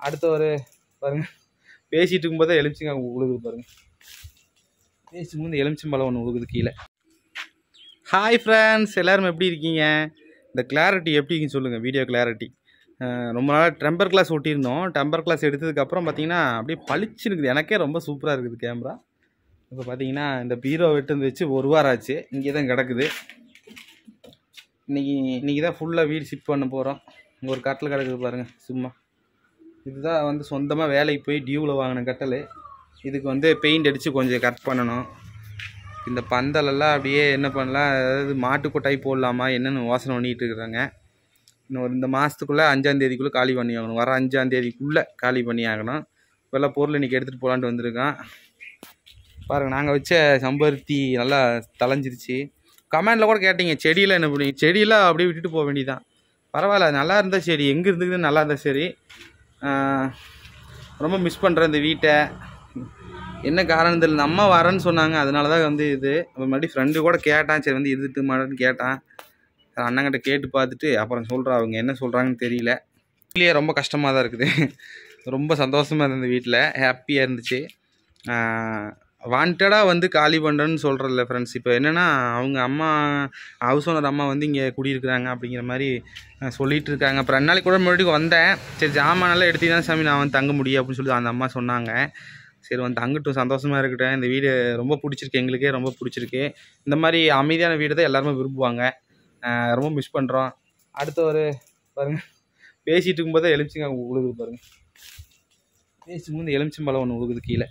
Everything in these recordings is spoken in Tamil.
அடுத்த ஒரு பாருங்க பேசிட்டு இருக்கும்போது எலுமிச்சிங்க உழுகுது பாருங்க பேசும்போது எலுமிச்சம்பழம் ஒன்று உழுகுது கீழே ஹாய் ஃப்ரெண்ட்ஸ் எல்லாரும் எப்படி இருக்கீங்க இந்த கிளாரிட்டி எப்படி இருக்குன்னு சொல்லுங்கள் வீடியோ கிளாரிட்டி ரொம்ப நாளாக டெம்பர் கிளாஸ் ஒட்டியிருந்தோம் டெம்பர் கிளாஸ் எடுத்ததுக்கப்புறம் பார்த்தீங்கன்னா அப்படியே பளிச்சு இருக்குது எனக்கே ரொம்ப சூப்பராக இருக்குது கேமரா இப்போ பார்த்தீங்கன்னா இந்த பீரோ வெட்டு வச்சு ஒரு வாரம் ஆச்சு இங்கே தான் கிடக்குது இன்றைக்கி இன்றைக்கி தான் ஃபுல்லாக வீடு ஷிஃப்ட் பண்ண போகிறோம் இங்கே ஒரு கட்டில் கிடக்குது பாருங்கள் சும்மா இதுதான் வந்து சொந்தமாக வேலைக்கு போய் டியூவில் வாங்கின கட்டல் இதுக்கு வந்து பெயிண்ட் அடித்து கொஞ்சம் கட் பண்ணணும் இந்த பந்தலெல்லாம் அப்படியே என்ன பண்ணலாம் அதாவது மாட்டு கொட்டாய் போடலாமா என்னென்னு யோசனை பண்ணிகிட்டு இருக்கிறாங்க இன்னும் ஒரு இந்த மாதத்துக்குள்ளே அஞ்சாந்தேதிக்குள்ளே காலி பண்ணி ஆகணும் வர அஞ்சாந்தேதிக்குள்ளே காலி பண்ணி ஆகணும் இப்போல்லாம் பொருள் இன்றைக்கி எடுத்துகிட்டு போகலான்ட்டு வந்திருக்கான் பாருங்கள் நாங்கள் வச்ச சம்பருத்தி நல்லா தளைஞ்சிருச்சு கமெண்டில் கூட கேட்டீங்க செடியில் என்ன பண்ணி செடியெல்லாம் அப்படியே விட்டுட்டு போக வேண்டியதான் பரவாயில்ல நல்லா இருந்தால் சரி எங்கே இருந்துக்குது நல்லா இருந்தால் சரி ஆஹ் ரொம்ப மிஸ் பண்ணுறேன் இந்த வீட்டை என்ன காரணம் தெரியல நம்ம வரேன்னு சொன்னாங்க அதனால தான் வந்து இது அப்புறம் மறுபடியும் ஃப்ரெண்டு கூட கேட்டான் சரி வந்து இருந்துட்டு மாட்டேன்னு கேட்டான் சரி அண்ணங்கிட்ட கேட்டு பார்த்துட்டு அப்புறம் சொல்கிறேன் அவங்க என்ன சொல்கிறாங்கன்னு தெரியல வீட்லேயே ரொம்ப கஷ்டமாக தான் இருக்குது ரொம்ப சந்தோஷமாக இருந்தது வீட்டில் ஹாப்பியாக இருந்துச்சு வாண்டடாக வந்து காலி பண்ணுறேன்னு சொல்கிறதில்ல ஃப்ரெண்ட்ஸ் இப்போ என்னென்னா அவங்க அம்மா ஹவுஸ் ஓனர் அம்மா வந்து இங்கே குடியிருக்கிறாங்க அப்படிங்கிற மாதிரி அஹ், சொல்லிட்டு இருக்காங்க அப்புறம் ரெண்டு நாளைக்கு கூட மறுபடியும் வந்தேன் சரி ஜாமானெல்லாம் எடுத்து தான் சாமி நான் வந்து தங்க முடியும் அப்படின்னு சொல்லி அந்த அம்மா சொன்னாங்க சரி வந்து தங்கட்டும் சந்தோஷமாக இருக்கட்டும் இந்த வீடு ரொம்ப பிடிச்சிருக்கு எங்களுக்கே ரொம்ப பிடிச்சிருக்கு இந்த மாதிரி அமைதியான வீடு தான் எல்லாருமே விரும்புவாங்க அஹ், ரொம்ப மிஸ் பண்ணுறோம் அடுத்த ஒரு பாருங்க பேசிகிட்டு இருக்கும்போது எலுமிச்சிங்க உழுகுது பாருங்க பேசும்போது எலுமிச்சம்பழம் ஒன்று உழுகுது கீழே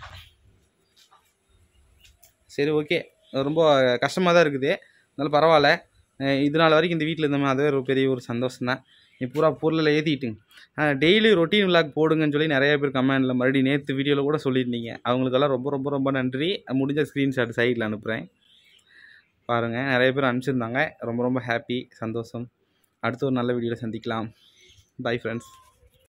சரி ஓகே ரொம்ப கஷ்டமாக தான் இருக்குது அதனால பரவாயில்ல அஹ் இது நாள் வரைக்கும் இந்த வீட்டில் இருந்தோம் அதுவே ஒரு பெரிய ஒரு சந்தோஷம் தான் நீ பூரா பொருளில் ஏற்றிட்டுங்க டெய்லி ரொட்டீன் விளாக் போடுங்கன்னு சொல்லி நிறைய பேர் கமெண்டில் மறுபடியும் நேற்று வீடியோவில் கூட சொல்லியிருந்தீங்க அவங்களுக்கெல்லாம் ரொம்ப ரொம்ப ரொம்ப நன்றி முடிஞ்ச ஸ்க்ரீன்ஷாட் சைடில் அனுப்புகிறேன் பாருங்கள் நிறைய பேர் அனுப்பிச்சிருந்தாங்க ரொம்ப ரொம்ப ஹாப்பி சந்தோஷம் அடுத்த ஒரு நல்ல வீடியோவில் சந்திக்கலாம் பை ஃப்ரெண்ட்ஸ்